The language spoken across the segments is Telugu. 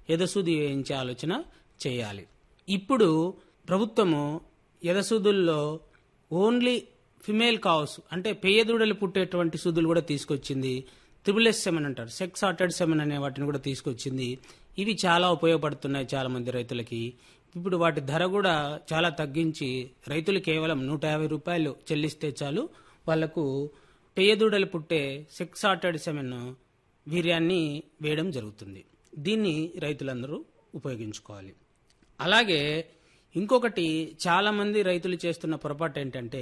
ఎదసూది వేయించే ఆలోచన చేయాలి ఇప్పుడు ప్రభుత్వము ఎదసూదుల్లో ఓన్లీ ఫిమేల్ కావ్స్ అంటే పేయదూడలు పుట్టేటువంటి సూదులు కూడా తీసుకొచ్చింది త్రిబుల్ ఎస్ సెమెన్ అంటారు సెక్స్ ఆర్టెడ్ సెమెన్ అనే వాటిని కూడా తీసుకొచ్చింది ఇవి చాలా ఉపయోగపడుతున్నాయి చాలా మంది రైతులకి ఇప్పుడు వాటి ధర కూడా చాలా తగ్గించి రైతులు కేవలం నూట యాభై రూపాయలు చెల్లిస్తే చాలు వాళ్లకు పేయదూడలు పుట్టే సెక్స్ ఆర్టెడ్ సెమెన్ వీర్యాన్ని వేయడం జరుగుతుంది దీన్ని రైతులందరూ ఉపయోగించుకోవాలి అలాగే ఇంకొకటి చాలా మంది రైతులు చేస్తున్న పొరపాటు ఏంటంటే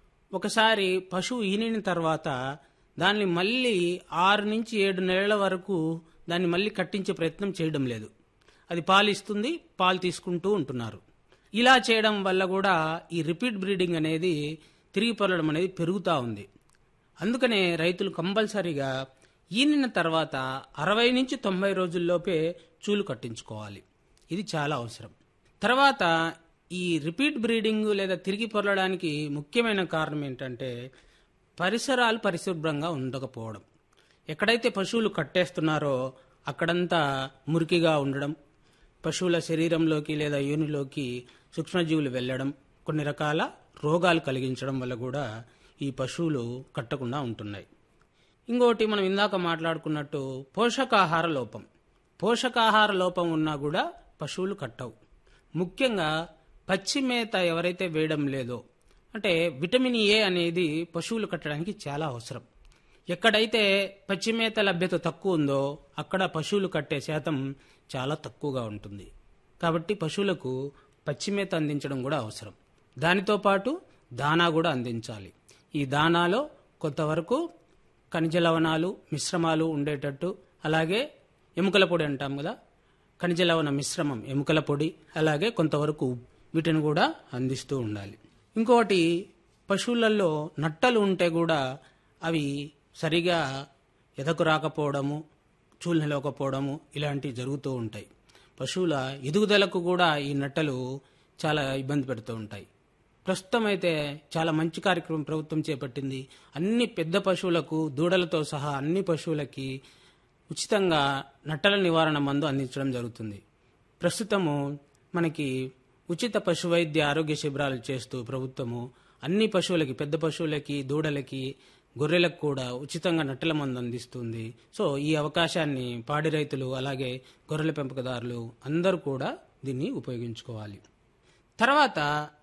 ఒకసారి పశువు ఈనిన తర్వాత దాన్ని మళ్ళీ ఆరు నుంచి ఏడు నెలల వరకు దాన్ని మళ్ళీ కట్టించే ప్రయత్నం చేయడం లేదు అది పాలు ఇస్తుంది పాలు తీసుకుంటూ ఉంటున్నారు ఇలా చేయడం వల్ల కూడా ఈ రిపీట్ బ్రీడింగ్ అనేది తిరిగి పొరలడం అనేది పెరుగుతూ ఉంది అందుకనే రైతులు కంపల్సరీగా ఈనిన తర్వాత అరవై నుంచి తొంభై రోజుల్లోపే చూలు కట్టించుకోవాలి ఇది చాలా అవసరం తర్వాత ఈ రిపీట్ బ్రీడింగ్ లేదా తిరిగి పొరలడానికి ముఖ్యమైన కారణం ఏంటంటే పరిసరాలు పరిశుభ్రంగా ఉండకపోవడం ఎక్కడైతే పశువులు కట్టేస్తున్నారో అక్కడంతా మురికిగా ఉండడం పశువుల శరీరంలోకి లేదా యోనిలోకి సూక్ష్మజీవులు వెళ్ళడం కొన్ని రకాల రోగాలు కలిగించడం వల్ల కూడా ఈ పశువులు కట్టకుండా ఉంటున్నాయి ఇంకోటి మనం ఇందాక మాట్లాడుకున్నట్టు పోషకాహార లోపం పోషకాహార లోపం ఉన్నా కూడా పశువులు కట్టవు ముఖ్యంగా పచ్చి మేత ఎవరైతే వేయడం లేదో అంటే విటమిన్ ఏ అనేది పశువులు కట్టడానికి చాలా అవసరం ఎక్కడైతే పచ్చి మేత లభ్యత తక్కువ ఉందో అక్కడ పశువులు కట్టే శాతం చాలా తక్కువగా ఉంటుంది కాబట్టి పశువులకు పచ్చి మేత అందించడం కూడా అవసరం దానితో పాటు దానా కూడా అందించాలి ఈ దానాలో కొంతవరకు ఖనిజ లవణాలు మిశ్రమాలు ఉండేటట్టు అలాగే ఎముకల పొడి అంటాం కదా ఖనిజ లవణ మిశ్రమం ఎముకల పొడి అలాగే కొంతవరకు వీటిని కూడా అందిస్తూ ఉండాలి ఇంకోటి పశువులలో నట్టలు ఉంటే కూడా అవి సరిగా ఎదకు రాకపోవడము చూలు నిలవకపోవడము ఇలాంటివి జరుగుతూ ఉంటాయి పశువుల ఎదుగుదలకు కూడా ఈ నట్టలు చాలా ఇబ్బంది పెడుతూ ఉంటాయి ప్రస్తుతం అయితే చాలా మంచి కార్యక్రమం ప్రభుత్వం చేపట్టింది అన్ని పెద్ద పశువులకు దూడలతో సహా అన్ని పశువులకి ఉచితంగా నట్టల నివారణ మందు అందించడం జరుగుతుంది ప్రస్తుతము మనకి ఉచిత పశు వైద్య ఆరోగ్య శిబిరాలు చేస్తూ ప్రభుత్వము అన్ని పశువులకి పెద్ద పశువులకి దూడలకి గొర్రెలకు కూడా ఉచితంగా నట్టల మందు అందిస్తుంది సో ఈ అవకాశాన్ని పాడి రైతులు అలాగే గొర్రెల పెంపకదారులు అందరూ కూడా దీన్ని ఉపయోగించుకోవాలి తర్వాత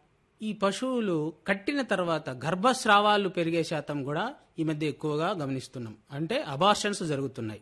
ఈ పశువులు కట్టిన తర్వాత గర్భస్రావాలు పెరిగే శాతం కూడా ఈ మధ్య ఎక్కువగా గమనిస్తున్నాం అంటే అబార్షన్స్ జరుగుతున్నాయి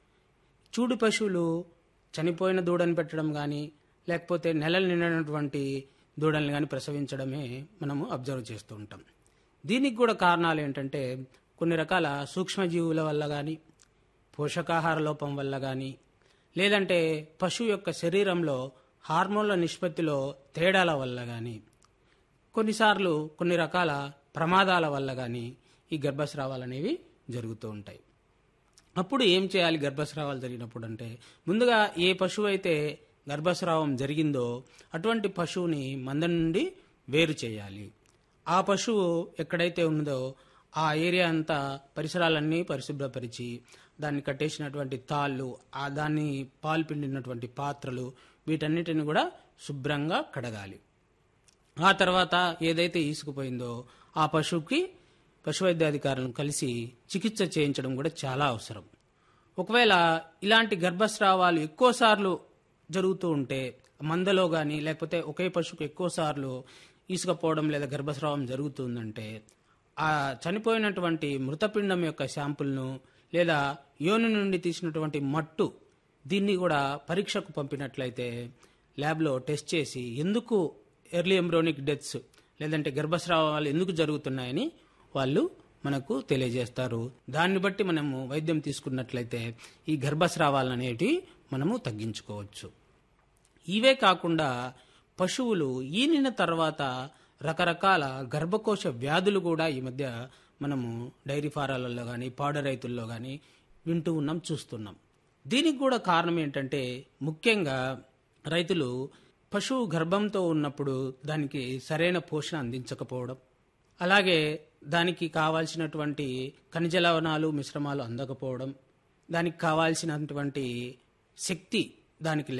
చూడు పశువులు చనిపోయిన దూడని పెట్టడం కానీ లేకపోతే నెలలు నిండినటువంటి దూడల్ని కానీ ప్రసవించడమే మనము అబ్జర్వ్ చేస్తూ ఉంటాం దీనికి కూడా కారణాలు ఏంటంటే కొన్ని రకాల సూక్ష్మజీవుల వల్ల కానీ పోషకాహార లోపం వల్ల కానీ లేదంటే పశువు యొక్క శరీరంలో హార్మోన్ల నిష్పత్తిలో తేడాల వల్ల కానీ కొన్నిసార్లు కొన్ని రకాల ప్రమాదాల వల్ల కానీ ఈ గర్భస్రావాలు అనేవి జరుగుతూ ఉంటాయి అప్పుడు ఏం చేయాలి గర్భస్రావాలు జరిగినప్పుడు అంటే ముందుగా ఏ పశువు అయితే గర్భస్రావం జరిగిందో అటువంటి పశువుని మంద నుండి వేరు చేయాలి ఆ పశువు ఎక్కడైతే ఉన్నదో ఆ ఏరియా అంతా పరిసరాలన్నీ పరిశుభ్రపరిచి దాన్ని కట్టేసినటువంటి తాళ్ళు ఆ దాన్ని పాలు పిండినటువంటి పాత్రలు వీటన్నిటిని కూడా శుభ్రంగా కడగాలి ఆ తర్వాత ఏదైతే ఈసుకుపోయిందో ఆ పశువుకి పశువైద్యాధికారులను కలిసి చికిత్స చేయించడం కూడా చాలా అవసరం ఒకవేళ ఇలాంటి గర్భస్రావాలు ఎక్కువసార్లు జరుగుతూ ఉంటే మందలో కానీ లేకపోతే ఒకే పశువుకు ఎక్కువసార్లు ఈసుకపోవడం లేదా గర్భస్రావం జరుగుతుందంటే ఆ చనిపోయినటువంటి మృతపిండం యొక్క శాంపుల్ను లేదా యోని నుండి తీసినటువంటి మట్టు దీన్ని కూడా పరీక్షకు పంపినట్లయితే ల్యాబ్లో టెస్ట్ చేసి ఎందుకు ఎర్లీ ఎంబ్రోనిక్ డెత్స్ లేదంటే గర్భస్రావాలు ఎందుకు జరుగుతున్నాయని వాళ్ళు మనకు తెలియజేస్తారు దాన్ని బట్టి మనము వైద్యం తీసుకున్నట్లయితే ఈ గర్భస్రావాలు అనేటివి మనము తగ్గించుకోవచ్చు ఇవే కాకుండా పశువులు ఈనిన తర్వాత రకరకాల గర్భకోశ వ్యాధులు కూడా ఈ మధ్య మనము డైరీ ఫారాలలో కానీ పాడ రైతుల్లో కానీ వింటూ ఉన్నాం చూస్తున్నాం దీనికి కూడా కారణం ఏంటంటే ముఖ్యంగా రైతులు పశువు గర్భంతో ఉన్నప్పుడు దానికి సరైన పోషణ అందించకపోవడం అలాగే దానికి కావాల్సినటువంటి ఖనిజ లవణాలు మిశ్రమాలు అందకపోవడం దానికి కావాల్సినటువంటి శక్తి దానికి